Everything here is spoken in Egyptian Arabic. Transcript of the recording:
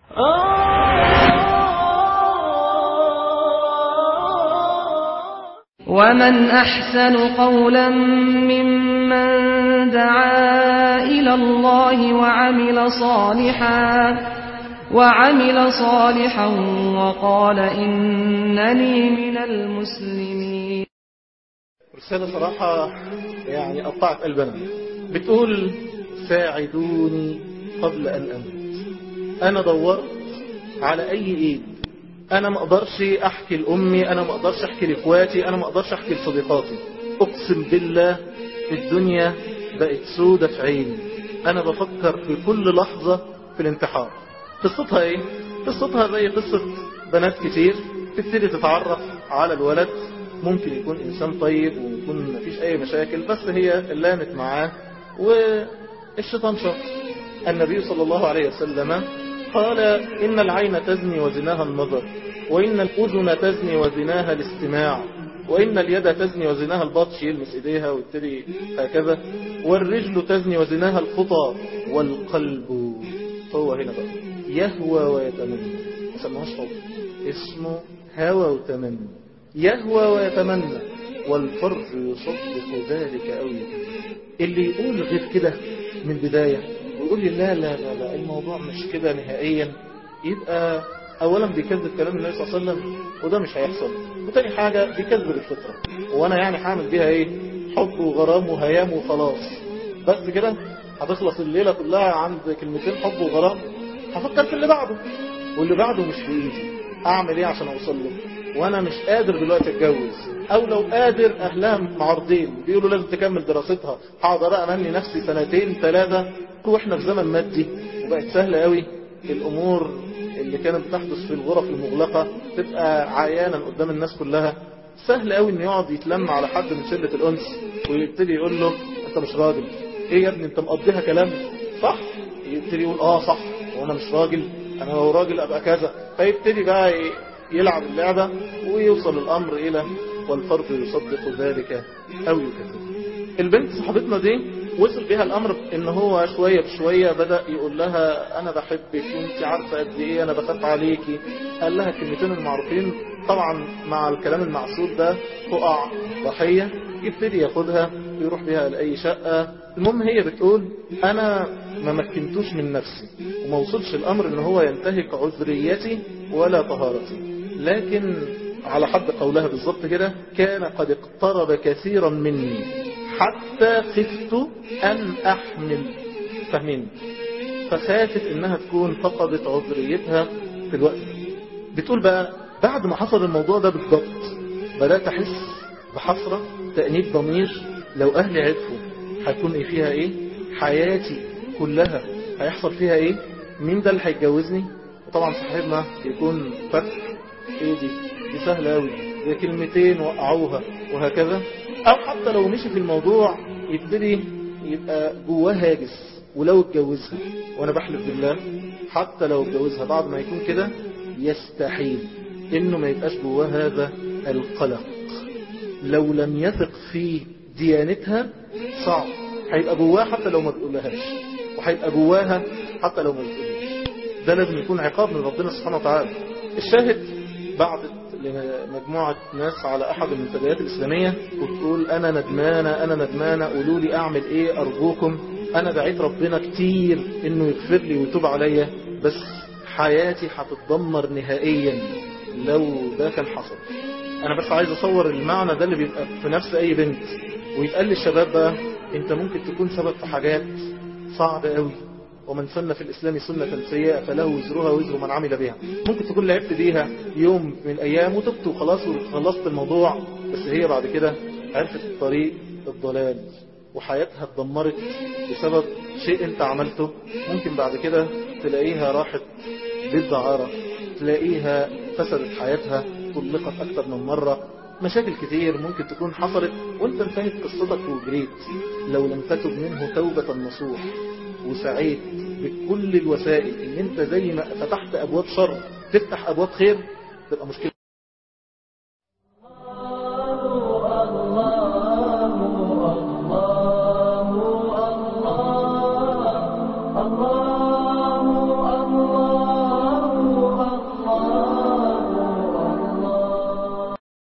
ومن أحسن قولا ممن دعا إلى الله وعمل صالحا وعمل صالحا وقال إنني من المسلمين رسالة صراحة يعني قطعت قلبنا بتقول ساعدوني قبل أن أموت أنا دورت على أي إيد أنا ما أقدرش أحكي لأمي أنا ما أقدرش أحكي لإخواتي أنا ما أقدرش أحكي لصديقاتي أقسم بالله الدنيا بقت سودة في عيني أنا بفكر في كل لحظة في الانتحار قصتها إيه؟ قصتها زي قصة بنات كتير تبتدي تتعرف على الولد ممكن يكون إنسان طيب ويكون مفيش أي مشاكل بس هي لانت معاه والشيطان شط النبي صلى الله عليه وسلم قال إن العين تزني وزناها النظر وإن الأذن تزني وزناها الاستماع وإن اليد تزني وزناها البطش يلمس إيديها ويبتدي هكذا والرجل تزني وزناها الخطى والقلب هو هنا بقى يهوى ويتمنى ما سموهاش حب اسمه هوى وتمنى يهوى ويتمنى والفرج يصدق ذلك أو اللي يقول غير كده من البداية ويقول لي لا لا لا, لا الموضوع مش كده نهائيا يبقى اولا بيكذب كلام النبي صلى الله عليه وسلم وده مش هيحصل وتاني حاجة بيكذب الفطرة وانا يعني هعمل بيها ايه حب وغرام وهيام وخلاص بس كده هتخلص الليلة كلها عند كلمتين حب وغرام هفكر في اللي بعده واللي بعده مش في ايدي اعمل ايه عشان اوصل له وانا مش قادر دلوقتي اتجوز او لو قادر اهلها معارضين بيقولوا لازم تكمل دراستها هقدر امني نفسي سنتين ثلاثة واحنا في زمن مادي وبقت سهلة قوي الامور اللي كانت بتحدث في الغرف المغلقة تبقى عيانا قدام الناس كلها سهل قوي انه يقعد يتلم على حد من شلة الانس ويبتدي يقول له انت مش راجل ايه يا ابني انت مقضيها كلام صح يبتدي يقول اه صح وانا مش راجل انا لو راجل ابقى كذا فيبتدي بقى يلعب اللعبة ويوصل الامر الى والفرد يصدق ذلك او يكذب البنت صاحبتنا دي وصل بها الامر ان هو شوية بشوية بدأ يقول لها انا بحبك وانت عارفة قد ايه انا بخاف عليكي قال لها الكلمتين المعروفين طبعا مع الكلام المعسول ده تقع ضحية يبتدي ياخدها ويروح بها لأي شقة المهم هي بتقول انا ما مكنتوش من نفسي وما وصلش الامر ان هو ينتهك عذريتي ولا طهارتي لكن على حد قولها بالظبط كده كان قد اقترب كثيرا مني حتى خفت أن أحمل فاهمين فخافت إنها تكون فقدت عذريتها في الوقت بتقول بقى بعد ما حصل الموضوع ده بالضبط بدأت أحس بحسرة تأنيب ضمير لو أهلي عرفوا هيكون إيه فيها إيه حياتي كلها هيحصل فيها إيه مين ده اللي هيتجوزني وطبعا صاحبنا يكون فك إيه دي دي سهلة أوي دي كلمتين وقعوها وهكذا او حتى لو مشي في الموضوع يبتدي يبقى جواه هاجس ولو اتجوزها وانا بحلف بالله حتى لو اتجوزها بعد ما يكون كده يستحيل انه ما يبقاش جواه هذا القلق لو لم يثق في ديانتها صعب هيبقى جواها حتى لو ما بيقولهاش وهيبقى جواها حتى لو ما بتقولهاش ده لازم يكون عقاب من ربنا سبحانه وتعالى الشاهد بعد لمجموعة ناس على أحد المنتديات الإسلامية وتقول أنا ندمانة أنا ندمانة قولوا لي أعمل إيه أرجوكم أنا دعيت ربنا كتير إنه يغفر لي ويتوب عليا بس حياتي هتتدمر نهائيا لو ده كان حصل أنا بس عايز أصور المعنى ده اللي بيبقى في نفس أي بنت ويتقال للشباب بقى أنت ممكن تكون سبب في حاجات صعبة قوي ومن سن في الإسلام سنة سيئة فله وزرها وزر من عمل بها ممكن تكون لعبت بيها يوم من الأيام وتبت وخلاص وخلصت الموضوع بس هي بعد كده عرفت الطريق الضلال وحياتها اتدمرت بسبب شيء انت عملته ممكن بعد كده تلاقيها راحت بالدعارة تلاقيها فسدت حياتها طلقت أكثر من مرة مشاكل كتير ممكن تكون حصلت وانت انتهت قصتك وجريت لو لم تتب منه توبة نصوح وسعيت بكل الوسائل ان انت زي ما فتحت ابواب شر تفتح ابواب خير تبقى مشكلة